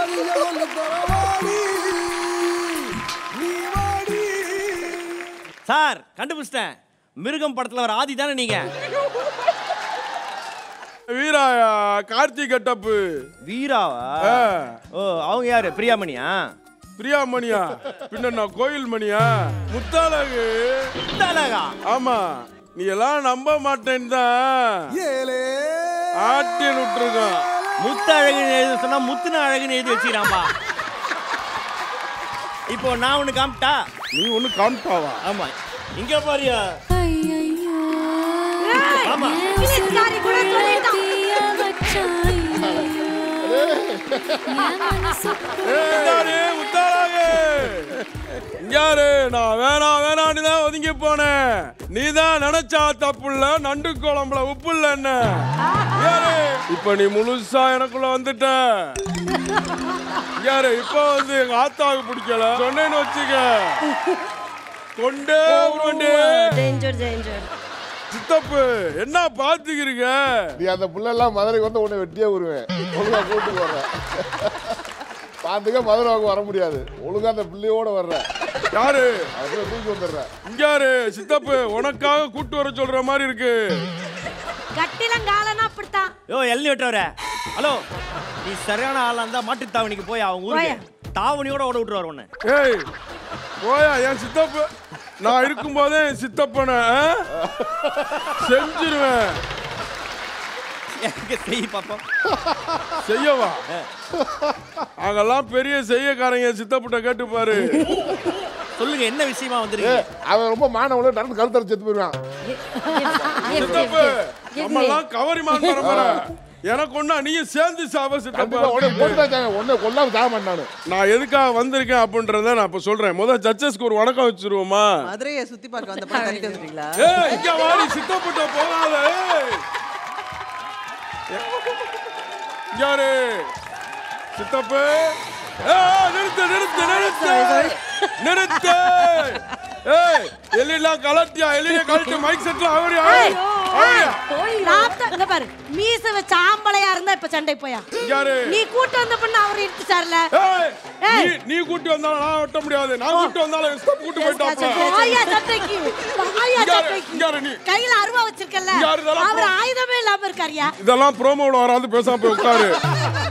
அறிய கொண்டு தரவாடி நீ வாடி சார் கண்டுபிடிச்சிட்டேன் மிருகம் படத்துல வர ஆதி தானே நீங்க வீராயா கார்த்திக் கட்டப்பு வீராவா ஆ. ஓ அவங்க யாரு பிரியாமணியா பிரியாமணியா பின்ன நான் கோயில் மணியா முத்தாளகு அழகா ஆமா நீ எல்லாம் நம்ப மாட்டேன்னு தான் ஏலே ஆட்டி விட்டுருக்கான் முத்து அழகுன்னு எழுத சொன்னா முத்துன அழகுன்னு எழுதி வச்சுக்கிறான்பா இப்போ நான் ஒண்ணு காமிட்டா நீ ஒண்ணு காமிட்டாவா ஆமா இங்க பாரியா ஆமா இங்கிலீஷ்காரி கூட சொல்லிட்டான். முத்தாளு, முத்தாளகு இங்காரு நான் வேணாம் வேணான்னு தான் ஒதுங்கி போனேன் நீ தான் நினைச்சா தப்புல நண்டு குழம்புல உப்பு இல்ல என்ன இங்காரு, இப்ப நீ முழுசா எனக்குள்ள வந்துட்ட யாரு இப்ப வந்து எங்க ஆத்தாவுக்கு பிடிக்கல சொன்னேன்னு வச்சுக்க கொண்டே கொண்டே Danger, danger. சித்தப்பு என்ன பாத்துக்கிறீங்க நீ அந்த புள்ளெல்லாம் மதுரைக்கு வந்து உன்னை வெட்டியே விடுவேன் ஒழுங்கா கூட்டு போடுறேன் பார்த்துக்க மதுரை வாங்க வர முடியாது ஒழுங்கா அந்த பிள்ளையோட வர்ற யாரு அதுல தூக்கி வந்துடுறேன் இங்காரு சித்தப்பு உனக்காக கூட்டு வர சொல்ற மாதிரி இருக்கு கட்டிலங்காலனா அப்படித்தான் யோ எள்ளி விட்டவர ஹலோ நீ சரியான ஆளா இருந்தா மாட்டு தாவணிக்கு போய் அவங்க ஊருக்கு தாவணியோட ஓட விட்டுருவார் உன்னை ஏய் போயா என் சித்தப்பு நான் இருக்கும்போதே என் சித்தப்பனை ஆ? செஞ்சிருவேன் எங்க செய் பாப்போம் செய்யவா அங்கெல்லாம் பெரிய செய்யக்காரங்க சித்தப்புட்ட கேட்டு பாரு சொல்லுங்க என்ன விஷயமா ஏ வந்திருக்கீங்க அவன் ரொம்ப மாணவன் நடந்து கருத்தரை செத்து போயிடுவான் சித்தப்பு நம்மெல்லாம் கவரிமான் பரம்பரை எனக்கு ஒண்ணா நீயும் சேர்ந்து சாவ கண்டிப்பா உடனே சித்தப்பா போட்டு தான் உடனே கொல்லாம சாக மாட்டானு நான் எதுக்காக வந்திருக்கேன் அப்படின்றத நான் இப்ப சொல்றேன் முதல் ஜட்ஜஸ்க்கு ஒரு வணக்கம் வச்சிருவோமா மதுரையை சுத்தி பார்க்க வந்த படம் தனிட்டு வந்துட்டீங்களா ஏய் இங்க வாடி சித்தப்பட்ட போகாத ஏய். யாரு சித்தப்பு ஏய், நிறுத்து நிறுத்து நிறுத்து நிறுத்து ஏய் எல்லாம் கலட்டியா எல்லாம் கலட்டி மைக் செட்ல அவரி அவரியா நாத்த- இங்க பாரு மீச வச்ச ஆம்பளையா இருந்தா இப்ப சண்டை போயா யாரு நீ கூட்டு வந்த பொண்ணு அவர் இடிச்சார்ல ஏய் ஏய். நீ நீ கூட்டி வந்தாலும் நான் வெட்ட முடியாது நான் கூட்டி வந்தாலும் ஸ்டெப் கூட்டி போயிட்டாப்ல வாயா சட்டைக்கு வாயா இங்க யாரு? சட்டைக்கு இங்க யாரு நீ? கையில அருவா வச்சிருக்கல இங்க யாரு இதெல்லாம் அவர் போ- ஆயுதமே இல்லாம இருக்காரியா இதெல்லாம் ப்ரோமோல வராது பேசாம போய் உட்காரு